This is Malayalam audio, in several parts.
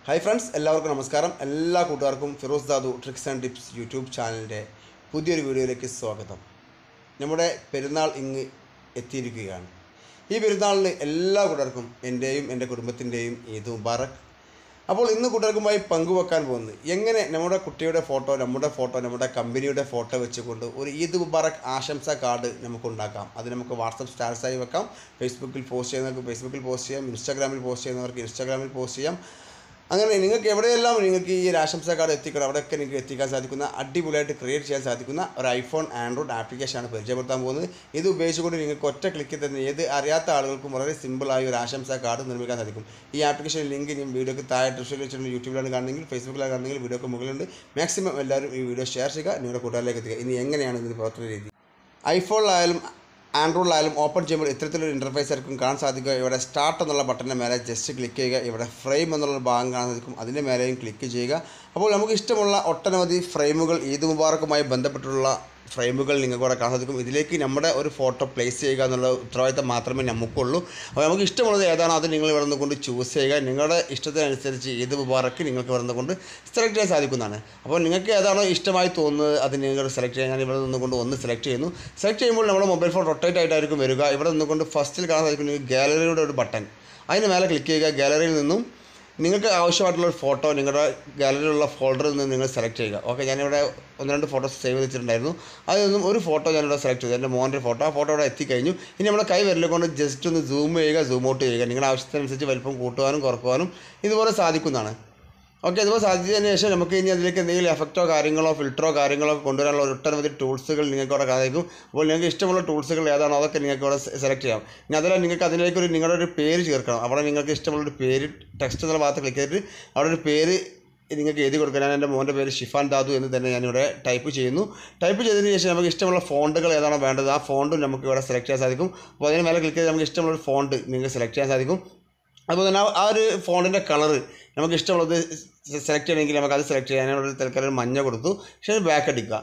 ഹായ് ഫ്രണ്ട്സ് എല്ലാവർക്കും നമസ്കാരം എല്ലാ കൂട്ടുകാർക്കും Firoz Dadu tricks and tips YouTube ചാനലിൻ്റെ പുതിയൊരു വീഡിയോയിലേക്ക് സ്വാഗതം നമ്മുടെ പെരുന്നാൾ ഇങ്ങ് എത്തിയിരിക്കുകയാണ് ഈ പെരുന്നാളിന് എല്ലാ കൂട്ടുകാർക്കും എൻ്റെയും എൻ്റെ കുടുംബത്തിൻ്റെയും ഈദ് മുബാറക് അപ്പോൾ ഇന്ന് കൂട്ടുകാർക്കുമായി പങ്കുവെക്കാൻ പോകുന്നത് എങ്ങനെ നമ്മുടെ കുട്ടിയുടെ ഫോട്ടോ നമ്മുടെ ഫോട്ടോ നമ്മുടെ കമ്പനിയുടെ ഫോട്ടോ വെച്ചുകൊണ്ട് ഒരു ഈദ് മുബാറക് ആശംസ കാർഡ് നമുക്ക് ഉണ്ടാക്കാം അത് നമുക്ക് വാട്സപ്പ് സ്റ്റാറ്റസായി വെക്കാം ഫേസ്ബുക്കിൽ പോസ്റ്റ് ചെയ്യുന്നവർക്ക് ഫേസ്ബുക്കിൽ പോസ്റ്റ് ചെയ്യാം ഇൻസ്റ്റാഗ്രാമിൽ പോസ്റ്റ് ചെയ്യുന്നവർക്ക് ഇൻസ്റ്റാഗ്രാമിൽ പോസ്റ്റ് ചെയ്യാം അങ്ങനെ നിങ്ങൾക്ക് എവിടെയെല്ലാം നിങ്ങൾക്ക് ഈ ഒരു ആശംസ കാർഡ് എത്തിക്കണം അവിടെയൊക്കെ നിങ്ങൾക്ക് എത്തിക്കാൻ സാധിക്കുന്ന അടിപൊളിയായിട്ട് ക്രിയേറ്റ് ചെയ്യാൻ സാധിക്കുന്ന ഒരു ഐഫോൺ ആൻഡ്രോയിഡ് ആപ്ലിക്കേഷനാണ് പരിചയപ്പെടുത്താൻ പോകുന്നത് ഇത് ഉപയോഗിച്ചുകൊണ്ട് നിങ്ങൾക്ക് ഒറ്റ ക്ലിക്കിൽ തന്നെ ഏത് അറിയാത്ത ആളുകൾക്കും വളരെ സിമ്പിളായി ഒരു ആശംസ കാർഡ് നിർമ്മിക്കാൻ സാധിക്കും ഈ ആപ്ലിക്കേഷൻ ലിങ്ക് ഞാൻ വീഡിയോക്ക് താഴെ ഡിസ്ക്രിപ്ഷനിൽ വെച്ചിട്ടുണ്ട് യൂട്യൂബിലാണ് കാണുന്നെങ്കിൽ ഫേസ്ബുക്കിലാണ് കാണുന്നെങ്കിൽ വീഡിയോക്ക് മുകളിലുണ്ട് മാക്സിമം എല്ലാവരും ഈ വീഡിയോ ഷെയർ ചെയ്യുക നിങ്ങളുടെ കൂട്ടുകാരിലേക്ക് എത്തിക്കുക ഇനി എങ്ങനെയാണ് ഇതിന് പ്രവർത്തന രീതി ഐഫോണിലായാലും ആൻഡ്രോയിഡിലായാലും ഓപ്പൺ ചെയ്യുമ്പോൾ ഇത്തരത്തിലൊരു ഇൻ്റർഫേസ് ആയിരിക്കും കാണാൻ സാധിക്കുക ഇവിടെ സ്റ്റാർട്ട് എന്നുള്ള ബട്ടൻ്റെ മേലെ ജസ്റ്റ് ക്ലിക്ക് ചെയ്യുക ഇവിടെ ഫ്രെയിം എന്നുള്ള ഭാഗം കാണാൻ സാധിക്കും അതിൻ്റെ മേലെയും ക്ലിക്ക് ചെയ്യുക അപ്പോൾ നമുക്ക് ഇഷ്ടമുള്ള ഒട്ടനവധി ഫ്രെയിമുകൾ ഈദ് മുബാറക്കുമായി ബന്ധപ്പെട്ടുള്ള ഫ്രെയിമുകൾ നിങ്ങൾക്ക് ഇവിടെ കാണാൻ സാധിക്കും ഇതിലേക്ക് നമ്മുടെ ഒരു ഫോട്ടോ പ്ലേസ് ചെയ്യുക എന്നുള്ള ഉത്തരവാദിത്തം മാത്രമേ നമുക്കുള്ളൂ അപ്പോൾ നമുക്ക് ഇഷ്ടമുള്ളത് ഏതാണോ അത് നിങ്ങൾ ഇവിടെ നിന്ന് കൊണ്ട് ചൂസ് ചെയ്യുക നിങ്ങളുടെ ഇഷ്ടത്തിനനുസരിച്ച് ഈദ് മുബാറക്ക് നിങ്ങൾക്ക് ഇവിടെ നിന്ന് കൊണ്ട് സെലക്ട് ചെയ്യാൻ സാധിക്കുന്നതാണ് അപ്പോൾ നിങ്ങൾക്ക് ഏതാണോ ഇഷ്ടമായി തോന്നുന്നത് അത് നിങ്ങൾ സെലക്ട് ചെയ്യാൻ ഞാൻ ഇവിടെ നിന്നുകൊണ്ട് ഒന്ന് സെലക്ട് ചെയ്യുന്നു സെലക്ട് ചെയ്യുമ്പോൾ നമ്മുടെ മൊബൈൽ ഫോൺ റൊട്ടേറ്റ് ആയിട്ടായിരിക്കും വരിക ഇവിടെ നിന്നുകൊണ്ട് ഫസ്റ്റിൽ കാണാൻ സാധിക്കും ഗാലറിയുടെ ഒരു ബട്ടൺ അതിന് മേലെ ക്ലിക്ക് ചെയ്യുക ഗാലറിയിൽ നിന്നും നിങ്ങൾക്ക് ആവശ്യമായിട്ടുള്ള ഒരു ഫോട്ടോ നിങ്ങളുടെ ഗാലറിയിലുള്ള ഫോൾഡറിൽ നിന്ന് നിങ്ങൾ സെലക്ട് ചെയ്യുക ഓക്കെ ഞാനിവിടെ ഒന്ന് രണ്ട് ഫോട്ടോസ് സേവ് വെച്ചിട്ടുണ്ടായിരുന്നു അതിൽ നിന്നും ഒരു ഫോട്ടോ ഞാനിവിടെ സെലക്ട് ചെയ്തു എൻ്റെ മോൻ്റെ ഫോട്ടോ ആ ഫോട്ടോ ഇവിടെ എത്തിക്കഴിഞ്ഞു ഇനി നമ്മുടെ കൈ വിരൽ കൊണ്ട് ജസ്റ്റ് ഒന്ന് സൂം ചെയ്യുക സൂം ഔട്ട് ചെയ്യുക നിങ്ങളുടെ ആവശ്യത്തിനനുസരിച്ച് വലിപ്പം കൂട്ടുവാനും കുറക്കുവാനും ഇതുപോലെ സാധിക്കുന്നതാണ് ഓക്കെ അതുപോലെ സാധിച്ചതിന് ശേഷം നമുക്ക് ഇനി അതിലേക്ക് എന്തെങ്കിലും എഫക്റ്റോ കാര്യങ്ങളോ ഫിൽറ്ററോ കാര്യങ്ങളോ കൊണ്ടുവരാനുള്ള ഒരു ഒട്ടനവധി ടൂൾസുകൾ നിങ്ങൾക്ക് അവിടെ സാധിക്കും അപ്പോൾ നിങ്ങൾക്ക് ഇഷ്ടമുള്ള ടൂൾസുകൾ ഏതാണോ അതൊക്കെ നിങ്ങൾക്ക് അവിടെ സെലക്ട് ചെയ്യാം ഇനി അതല്ല നിങ്ങൾക്ക് അതിലേക്ക് ഒരു നിങ്ങളുടെ ഒരു പേര് ചേർക്കണം അവിടെ നിങ്ങൾക്ക് ഇഷ്ടമുള്ള ഒരു പേര് ടെക്സ്റ്റ് എന്നുള്ള ഭാഗത്ത് ക്ലിക്ക് ചെയ്തിട്ട് അവിടെ ഒരു പേര് നിങ്ങൾക്ക് എഴുതി കൊടുക്കുക ഞാൻ എൻ്റെ മോൻ്റെ പേര് ഷിഫാൻ ദാദു എന്ന് തന്നെ ഞാനിവിടെ ടൈപ്പ് ചെയ്യുന്നു ടൈപ്പ് ചെയ്തതിന് ശേഷം നമുക്ക് ഇഷ്ടമുള്ള ഫോണ്ടുകൾ ഏതാണോ വേണ്ടത് ആ ഫോണ്ടും നമുക്ക് ഇവിടെ സെലക്ട് ചെയ്യാൻ സാധിക്കും അപ്പോൾ അതിന് മേലെ ക്ലിക്ക് ചെയ്ത് നമുക്ക് ഇഷ്ടമുള്ള ഒരു ഫോണ്ട് നിങ്ങൾക്ക് സെലക്ട് ചെയ്യാൻ സാധിക്കും അതുപോലെ തന്നെ ആ- ആ ഒരു ഫോണിൻ്റെ കളറ് നമുക്ക് ഇഷ്ടമുള്ളത് സെലക്ട് ചെയ്യണമെങ്കിൽ നമുക്ക് അത് സെലക്ട് ചെയ്യാൻ ഞാനൊരു തൽക്കാലം ഒരു മഞ്ഞ കൊടുത്തു പക്ഷേ ബാക്ക് അടിക്കുക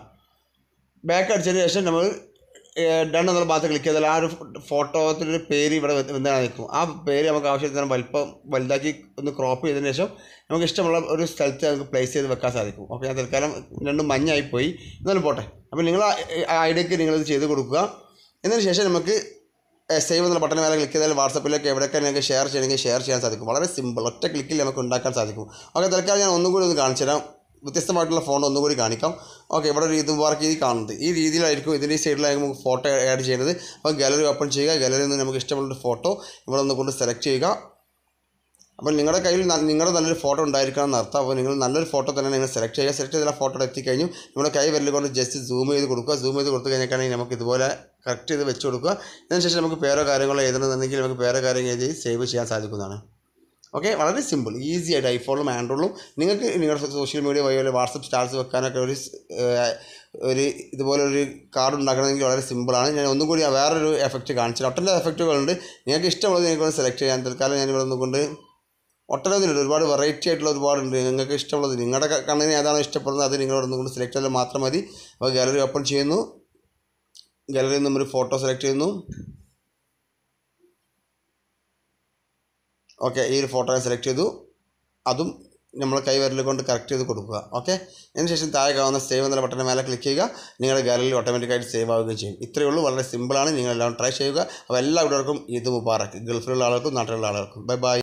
ബാക്ക് അടിച്ചതിന് ശേഷം നമ്മൾ ഡൺ എന്നുള്ള ഭാഗത്ത് ക്ലിക്ക് ചെയ്താൽ ആ ഒരു ഫോട്ടോത്തിൻ്റെ പേര് ഇവിടെ എന്താണ് നിൽക്കും ആ പേര് നമുക്ക് ആവശ്യത്തിന് വലിപ്പം വലുതാക്കി ഒന്ന് ക്രോപ്പ് ചെയ്തതിന് ശേഷം നമുക്ക് ഇഷ്ടമുള്ള ഒരു സ്ഥലത്ത് നമുക്ക് പ്ലേസ് ചെയ്ത് വെക്കാൻ സാധിക്കും ഓക്കെ ഞാൻ തൽക്കാലം രണ്ടും മഞ്ഞായി പോയി എന്നാലും പോട്ടെ അപ്പോൾ നിങ്ങൾ ആ ഐഡിയക്ക് നിങ്ങളിത് ചെയ്ത് കൊടുക്കുക എന്നതിന് ശേഷം നമുക്ക് സേവ് എന്നുള്ള ബട്ടൺ മേലെ ക്ലിക്ക് ചെയ്താൽ വാട്സപ്പിലേക്ക് എവിടെയൊക്കെ നിങ്ങൾക്ക് ഷെയർ ചെയ്യണമെങ്കിൽ ഷെയർ ചെയ്യാൻ സാധിക്കും വളരെ സിമ്പിൾ ഒറ്റ ക്ലിക്കിൽ നമുക്ക് ഉണ്ടാക്കാൻ സാധിക്കും ഓക്കെ തൽക്കാലം ഞാൻ ഒന്നും കൂടി ഒന്ന് കാണിച്ചു തരാം വ്യത്യസ്തമായിട്ടുള്ള ഫോൺ ഒന്നും കൂടി കാണിക്കാം ഓക്കെ ഇവിടെ ഒരു ഇത് വർക്ക് ചെയ്ത് കാണുന്നത് ഈ രീതിയിലായിരിക്കും ഇതിൻ്റെ ഈ സൈഡിലായിരിക്കും നമുക്ക് ഫോട്ടോ ആഡ് ചെയ്യുന്നത് അപ്പോൾ ഗാലറി ഓപ്പൺ ചെയ്യുക ഗാലറിയിൽ നിന്ന് നമുക്ക് ഇഷ്ടമുള്ള ഫോട്ടോ ഇവിടെ ഒന്ന് കൊണ്ട് സെലക്ട് ചെയ്യുക അപ്പോൾ നിങ്ങളുടെ കയ്യിൽ ന- നിങ്ങളുടെ നല്ലൊരു ഫോട്ടോ ഉണ്ടായിരിക്കണം എന്നർത്ഥം അപ്പോൾ നിങ്ങൾ നല്ലൊരു ഫോട്ടോ തന്നെ നിങ്ങൾ സെലക്ട് ചെയ്യുക സെലക്ട് ചെയ്ത ഫോട്ടോ എത്തിക്കഴിഞ്ഞു നമ്മുടെ കൈ വിരൽ കൊണ്ട് ജസ്റ്റ് സൂം ചെയ്ത് കൊടുക്കുക സൂം ചെയ്ത് കൊടുത്തു കഴിഞ്ഞാൽ നമുക്ക് ഇതുപോലെ കറക്റ്റ് ചെയ്ത് വെച്ച് കൊടുക്കുക അതിനുശേഷം നമുക്ക് പേരോ കാര്യങ്ങളോ എഴുതണമെന്നുണ്ടെങ്കിൽ നമുക്ക് പേരോ കാര്യങ്ങൾ എഴുതി സേവ് ചെയ്യാൻ സാധിക്കുന്നതാണ് ഓക്കെ വളരെ സിമ്പിൾ ഈസി ആയിട്ട് ഐഫോണിലും ആൻഡ്രോയിലും നിങ്ങൾക്ക് നിങ്ങളുടെ സോഷ്യൽ മീഡിയ വഴി അല്ലെങ്കിൽ വാട്സപ്പ് സ്റ്റാറ്റസ് വെക്കാനൊക്കെ ഒരു സ്- ഏഹ് ഒരു ഇതുപോലെ ഒരു കാർഡ് ഉണ്ടാക്കണമെങ്കിൽ വളരെ സിമ്പിളാണ് ഞാൻ ഒന്നും കൂടി വേറൊരു എഫക്റ്റ് കാണിച്ചു ഒട്ടനവധി എഫക്റ്റുകളുണ്ട് നിങ്ങൾക്ക് ഇഷ്ടമുള്ളത് നിങ്ങൾക്ക് സെലക്ട് ചെയ്യാൻ തൽക്കാലം ഞാൻ ഇവിടെ നിന്നുകൊണ്ട് ഒട്ടനവധിയുണ്ട് ഒരുപാട് വെറൈറ്റി ആയിട്ടുള്ള ഒരുപാടുണ്ട് നിങ്ങൾക്ക് ഇഷ്ടമുള്ളത് നിങ്ങളുടെ ക- കണ്ണിന് ഏതാണോ ഇഷ്ടപ്പെടുന്നത് അത് നിങ്ങളോട് നിന്നുകൊണ്ട് സെലക്ട് ചെയ്താൽ മാത്രം മതി അപ്പോൾ ഗാലറി ഓപ്പൺ ചെയ്യുന്നു ഗാലറിയിൽ നിന്നും ഒരു ഫോട്ടോ സെലക്ട് ചെയ്യുന്നു ഓക്കെ ഈ ഒരു ഫോട്ടോ സെലക്ട് ചെയ്തു അതും നമ്മൾ കൈവിരൽ കൊണ്ട് കറക്റ്റ് ചെയ്ത് കൊടുക്കുക ഓക്കെ അതിനുശേഷം താഴെ കാണുന്ന സേവ് എന്ന ബട്ടൻ്റെ മേലെ ക്ലിക്ക് ചെയ്യുക നിങ്ങളുടെ ഗാലറിയിൽ ഓട്ടോമാറ്റിക്കായിട്ട് സേവ് ആവുകയും ചെയ്യും ഇത്രയേ ഉള്ളൂ വളരെ സിമ്പിളാണ് നിങ്ങളെല്ലാം ട്രൈ ചെയ്യുക അപ്പോൾ എല്ലാ കൂട്ടർക്കും ഇത് മുബാറക്ക് ഗൾഫിലുള്ള ആളുകൾക്കും നാട്ടിലുള്ള ആളുകൾക്കും ബൈ ബൈ